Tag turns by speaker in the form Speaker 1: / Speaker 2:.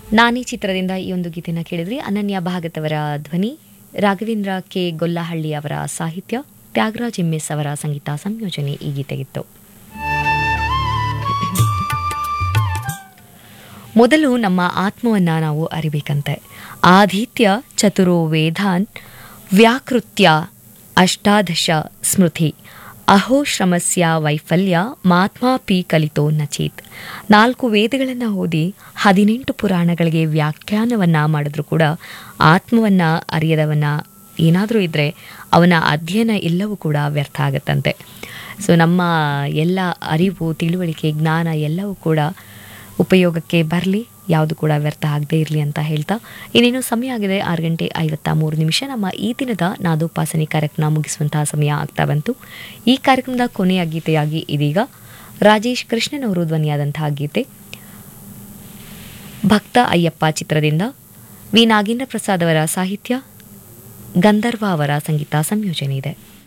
Speaker 1: ನಾನಿ ಚಿತ್ರದಿಂದ ಈ ಒಂದು ಗೀತೆನ ಕೇಳಿದ್ರಿ ಅನನ್ಯ ಭಾಗತ್ ಅವರ ಧ್ವನಿ ರಾಘವೇಂದ್ರ ಕೆ ಗೊಲ್ಲಹಳ್ಳಿ ಅವರ ಸಾಹಿತ್ಯ ತ್ಯಾಗರಾಜ್ ಎಮ್ಮೆಸ್ ಅವರ ಸಂಗೀತ ಸಂಯೋಜನೆ ಈ ಗೀತೆಗಿತ್ತು ಮೊದಲು ನಮ್ಮ ಆತ್ಮವನ್ನ ನಾವು ಅರಿಬೇಕಂತೆ ಆದಿತ್ಯ ಚತುರೋ ವೇದಾನ್ ವ್ಯಾಕೃತ್ಯ ಅಷ್ಟಾದಶ ಸ್ಮೃತಿ ಅಹೋ ಶ್ರಮಸ್ಯ ವೈಫಲ್ಯ ಮಾತ್ಮಾಪಿ ಕಲಿತೋ ನಚೇತ್ ನಾಲ್ಕು ವೇದಗಳನ್ನು ಓದಿ ಹದಿನೆಂಟು ಪುರಾಣಗಳಿಗೆ ವ್ಯಾಖ್ಯಾನವನ್ನ ಮಾಡಿದ್ರು ಕೂಡ ಆತ್ಮವನ್ನ ಅರಿಯದವನ್ನ ಏನಾದರೂ ಇದ್ದರೆ ಅವನ ಅಧ್ಯಯನ ಎಲ್ಲವೂ ಕೂಡ ವ್ಯರ್ಥ ಆಗತ್ತಂತೆ ಸೊ ನಮ್ಮ ಎಲ್ಲ ಅರಿವು ತಿಳುವಳಿಕೆ ಜ್ಞಾನ ಎಲ್ಲವೂ ಕೂಡ ಉಪಯೋಗಕ್ಕೆ ಬರಲಿ ಯಾವುದು ಕೂಡ ವ್ಯರ್ಥ ಆಗದೇ ಇರಲಿ ಅಂತ ಹೇಳ್ತಾ ಇನ್ನೇನು ಸಮಯ ಆಗಿದೆ ಆರು ಗಂಟೆ ಐವತ್ತ ಮೂರು ನಿಮಿಷ ನಮ್ಮ ಈ ದಿನದ ನಾದೋಪಾಸನೆ ಕಾರ್ಯಕ್ರಮ ಮುಗಿಸುವಂತಹ ಸಮಯ ಆಗ್ತಾ ಬಂತು ಈ ಕಾರ್ಯಕ್ರಮದ ಕೊನೆಯ ಗೀತೆಯಾಗಿ ಇದೀಗ ರಾಜೇಶ್ ಕೃಷ್ಣನ್ ಅವರು ಧ್ವನಿಯಾದಂತಹ ಗೀತೆ ಭಕ್ತ ಅಯ್ಯಪ್ಪ ಚಿತ್ರದಿಂದ ವಿ ನಾಗೇಂದ್ರ ಪ್ರಸಾದ್ ಅವರ ಸಾಹಿತ್ಯ ಗಂಧರ್ವ ಅವರ ಸಂಗೀತ ಸಂಯೋಜನೆ ಇದೆ